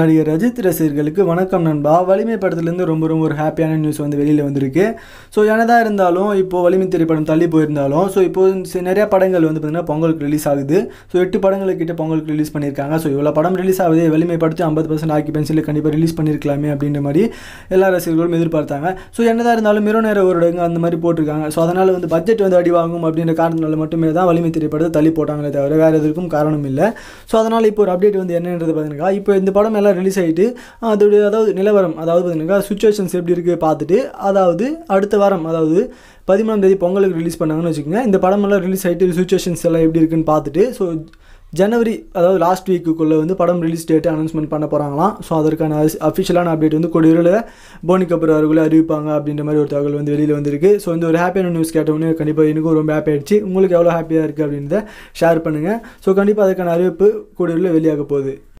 நடிகர் ரஜித் ரசிகர்களுக்கு வணக்கம் நண்பா வலிமை படத்துலேருந்து ரொம்ப ரொம்ப ஒரு ஹாப்பியான நியூஸ் வந்து வெளியில் வந்திருக்கு ஸோ என்னதான் இருந்தாலும் இப்போது வலிமை திரைப்படம் தள்ளி போயிருந்தாலும் ஸோ இப்போ நிறையா படங்கள் வந்து பார்த்திங்கன்னா பொங்கலுக்கு ரிலீஸ் ஆகுது ஸோ எட்டு படங்களுக்கிட்ட பொங்கலுக்கு ரிலீஸ் பண்ணியிருக்காங்க ஸோ இவ்வளோ படம் ரிலீஸ் ஆகுது வலிமை படத்து ஐம்பது பர்சன்ட் ஆக்கிபென்சில் கண்டிப்பாக ரிலீஸ் பண்ணியிருக்கலாமே அப்படின்ற மாதிரி எல்லா ரசிகர்களும் எதிர்பார்த்தாங்க ஸோ என்னதான் இருந்தாலும் மிரோ நேர ஊரடங்கு அந்த மாதிரி போட்டிருக்காங்க ஸோ அதனால் வந்து பட்ஜெட் வந்து அடி வாங்கும் அப்படின்ற காரணத்தினால மட்டுமே தான் வலிமை திரைப்படத்தை தள்ளி போட்டாங்களே தவிர வேறு எதுக்கும் காரணம் இல்லை ஸோ அதனால் இப்போ ஒரு அப்டேட் வந்து என்னன்றது பார்த்தீங்கன்னா இப்போ இந்த படம் எல்லாம் ரிலீஸ் ஆகிட்டு அதோடைய அதாவது நிலவரம் அதாவது பார்த்தீங்கன்னா சுச்சுவேஷன்ஸ் எப்படி இருக்குது பார்த்துட்டு அதாவது அடுத்த வாரம் அதாவது பதிமூணாம் தேதி பொங்கலுக்கு ரிலீஸ் பண்ணாங்கன்னு வச்சுக்கோங்க இந்த படமெல்லாம் ரிலீஸ் ஆகிட்டு சுச்சுவேஷன்ஸ் எல்லாம் எப்படி இருக்குன்னு பார்த்துட்டு ஸோ ஜனவரி அதாவது லாஸ்ட் வீக்குக்குள்ளே வந்து படம் ரிலீஸ் டேட்டு அனௌன்ஸ்மெண்ட் பண்ண போகிறாங்களாம் ஸோ அதற்கான அஃபிஷியலான அப்டேட் வந்து கொடியூரில் போனி கபூர் அவர்களே அறிவிப்பாங்க அப்படின்ற மாதிரி ஒரு தகவல் வந்து வெளியில் வந்திருக்கு ஸோ இந்த ஒரு ஹாப்பியான நியூஸ் கேட்டவொடனே கண்டிப்பாக எனக்கும் ரொம்ப ஹாப்பி ஆயிடுச்சு உங்களுக்கு எவ்வளோ ஹாப்பியாக இருக்குது அப்படின்றத ஷேர் பண்ணுங்கள் ஸோ கண்டிப்பாக அதுக்கான அறிவிப்பு கொடியூரில் வெளியாக போகுது